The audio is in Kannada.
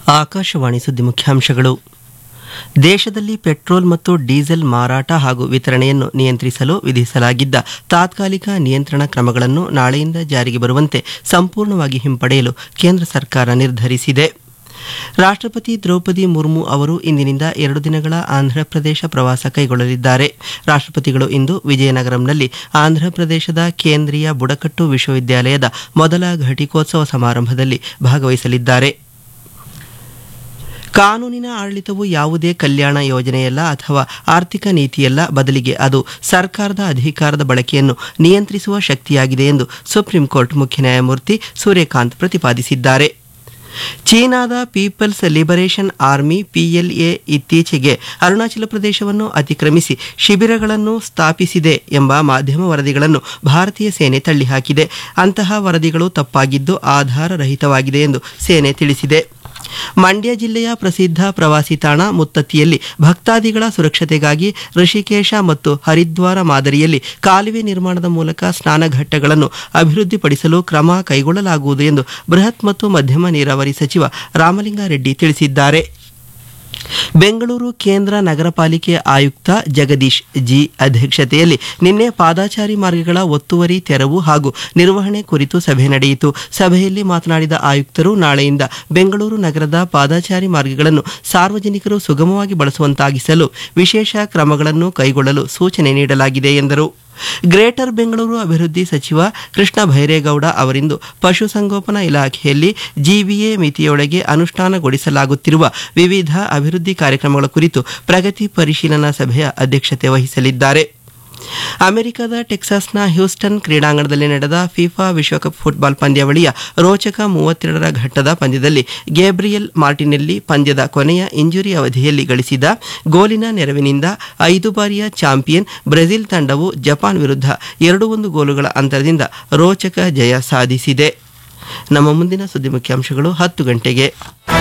ಆಕಾಶವಾಣಿ ಸುದ್ದಿ ಮುಖ್ಯಾಂಶಗಳು ದೇಶದಲ್ಲಿ ಪೆಟ್ರೋಲ್ ಮತ್ತು ಡೀಸೆಲ್ ಮಾರಾಟ ಹಾಗೂ ವಿತರಣೆಯನ್ನು ನಿಯಂತ್ರಿಸಲು ವಿಧಿಸಲಾಗಿದ್ದ ತಾತ್ಕಾಲಿಕ ನಿಯಂತ್ರಣ ಕ್ರಮಗಳನ್ನು ನಾಳೆಯಿಂದ ಜಾರಿಗೆ ಬರುವಂತೆ ಸಂಪೂರ್ಣವಾಗಿ ಹಿಂಪಡೆಯಲು ಕೇಂದ್ರ ಸರ್ಕಾರ ನಿರ್ಧರಿಸಿದೆ ರಾಷ್ಟ್ರಪತಿ ದ್ರೌಪದಿ ಮುರ್ಮು ಅವರು ಇಂದಿನಿಂದ ಎರಡು ದಿನಗಳ ಆಂಧ್ರಪ್ರದೇಶ ಪ್ರವಾಸ ಕೈಗೊಳ್ಳಲಿದ್ದಾರೆ ರಾಷ್ಟ್ರಪತಿಗಳು ಇಂದು ವಿಜಯನಗರಂನಲ್ಲಿ ಆಂಧ್ರಪ್ರದೇಶದ ಕೇಂದ್ರೀಯ ಬುಡಕಟ್ಟು ವಿಶ್ವವಿದ್ಯಾಲಯದ ಮೊದಲ ಘಟಿಕೋತ್ಸವ ಸಮಾರಂಭದಲ್ಲಿ ಭಾಗವಹಿಸಲಿದ್ದಾರೆ ಕಾನೂನಿನ ಆಡಳಿತವು ಯಾವುದೇ ಕಲ್ಯಾಣ ಯೋಜನೆಯಲ್ಲ ಅಥವಾ ಆರ್ಥಿಕ ನೀತಿಯಲ್ಲ ಬದಲಿಗೆ ಅದು ಸರ್ಕಾರದ ಅಧಿಕಾರದ ಬಳಕೆಯನ್ನು ನಿಯಂತ್ರಿಸುವ ಶಕ್ತಿಯಾಗಿದೆ ಎಂದು ಸುಪ್ರೀಂ ಕೋರ್ಟ್ ಮುಖ್ಯ ನ್ಯಾಯಮೂರ್ತಿ ಸೂರ್ಯಕಾಂತ್ ಪ್ರತಿಪಾದಿಸಿದ್ದಾರೆ ಚೀನಾದ ಪೀಪಲ್ಸ್ ಲಿಬರೇಷನ್ ಆರ್ಮಿ ಪಿಎಲ್ಎ ಇತ್ತೀಚೆಗೆ ಅರುಣಾಚಲ ಪ್ರದೇಶವನ್ನು ಅತಿಕ್ರಮಿಸಿ ಶಿಬಿರಗಳನ್ನು ಸ್ಥಾಪಿಸಿದೆ ಎಂಬ ಮಾಧ್ಯಮ ವರದಿಗಳನ್ನು ಭಾರತೀಯ ಸೇನೆ ತಳ್ಳಿಹಾಕಿದೆ ಅಂತಹ ವರದಿಗಳು ತಪ್ಪಾಗಿದ್ದು ಆಧಾರರಹಿತವಾಗಿದೆ ಎಂದು ಸೇನೆ ತಿಳಿಸಿದೆ ಮಂಡ್ಯ ಜಿಲ್ಲೆಯ ಪ್ರಸಿದ್ಧ ಪ್ರವಾಸಿ ತಾಣ ಮುತ್ತತ್ತಿಯಲ್ಲಿ ಭಕ್ತಾದಿಗಳ ಸುರಕ್ಷತೆಗಾಗಿ ಋಷಿಕೇಶ ಮತ್ತು ಹರಿದ್ವಾರ ಮಾದರಿಯಲ್ಲಿ ಕಾಲುವೆ ನಿರ್ಮಾಣದ ಮೂಲಕ ಸ್ನಾನಘಟ್ಟಗಳನ್ನು ಅಭಿವೃದ್ಧಿಪಡಿಸಲು ಕ್ರಮ ಕೈಗೊಳ್ಳಲಾಗುವುದು ಎಂದು ಬೃಹತ್ ಮತ್ತು ಮಧ್ಯಮ ನೀರಾವರಿ ಸಚಿವ ರಾಮಲಿಂಗಾರೆಡ್ಡಿ ತಿಳಿಸಿದ್ದಾರೆ ಬೆಂಗಳೂರು ಕೇಂದ್ರ ನಗರ ಪಾಲಿಕೆ ಆಯುಕ್ತ ಜಗದೀಶ್ ಜಿ ಅಧ್ಯಕ್ಷತೆಯಲ್ಲಿ ನಿನ್ನೆ ಪಾದಾಚಾರಿ ಮಾರ್ಗಗಳ ಒತ್ತುವರಿ ತೆರವು ಹಾಗೂ ನಿರ್ವಹಣೆ ಕುರಿತು ಸಭೆ ನಡೆಯಿತು ಸಭೆಯಲ್ಲಿ ಮಾತನಾಡಿದ ಆಯುಕ್ತರು ನಾಳೆಯಿಂದ ಬೆಂಗಳೂರು ನಗರದ ಪಾದಾಚಾರಿ ಮಾರ್ಗಗಳನ್ನು ಸಾರ್ವಜನಿಕರು ಸುಗಮವಾಗಿ ಬಳಸುವಂತಾಗಿಸಲು ವಿಶೇಷ ಕ್ರಮಗಳನ್ನು ಕೈಗೊಳ್ಳಲು ಸೂಚನೆ ನೀಡಲಾಗಿದೆ ಎಂದರು ಗ್ರೇಟರ್ ಬೆಂಗಳೂರು ಅಭಿವೃದ್ಧಿ ಸಚಿವ ಕೃಷ್ಣ ಭೈರೇಗೌಡ ಅವರಿಂದು ಪಶುಸಂಗೋಪನಾ ಇಲಾಖೆಯಲ್ಲಿ ಜಿಬಿಎ ಮಿತಿಯೊಳಗೆ ಅನುಷ್ಠಾನಗೊಳಿಸಲಾಗುತ್ತಿರುವ ವಿವಿಧ ಅಭಿವೃದ್ಧಿ ಕಾರ್ಯಕ್ರಮಗಳ ಕುರಿತು ಪ್ರಗತಿ ಪರಿಶೀಲನಾ ಸಭೆಯ ಅಧ್ಯಕ್ಷತೆ ವಹಿಸಲಿದ್ದಾರೆ ಅಮೆರಿಕದ ಟೆಕ್ಸಾಸ್ನ ಹ್ಯೂಸ್ಟನ್ ಕ್ರೀಡಾಂಗಣದಲ್ಲಿ ನಡೆದ ಫಿಫಾ ವಿಶ್ವಕಪ್ ಫುಟ್ಬಾಲ್ ಪಂದ್ಯಾವಳಿಯ ರೋಚಕ ಮೂವತ್ತೆರಡರ ಘಟ್ಟದ ಪಂದ್ಯದಲ್ಲಿ ಗೇಬ್ರಿಯಲ್ ಮಾರ್ಟಿನೆಲ್ಲಿ ಪಂದ್ಯದ ಕೊನೆಯ ಇಂಜುರಿ ಅವಧಿಯಲ್ಲಿ ಗಳಿಸಿದ ಗೋಲಿನ ನೆರವಿನಿಂದ ಐದು ಬಾರಿಯ ಚಾಂಪಿಯನ್ ಬ್ರೆಜಿಲ್ ತಂಡವು ಜಪಾನ್ ವಿರುದ್ಧ ಎರಡು ಒಂದು ಗೋಲುಗಳ ಅಂತರದಿಂದ ರೋಚಕ ಜಯ ಸಾಧಿಸಿದೆ ನಮ್ಮ ಮುಂದಿನ ಸುದ್ದಿ ಮುಖ್ಯಾಂಶಗಳು ಹತ್ತು ಗಂಟೆಗೆ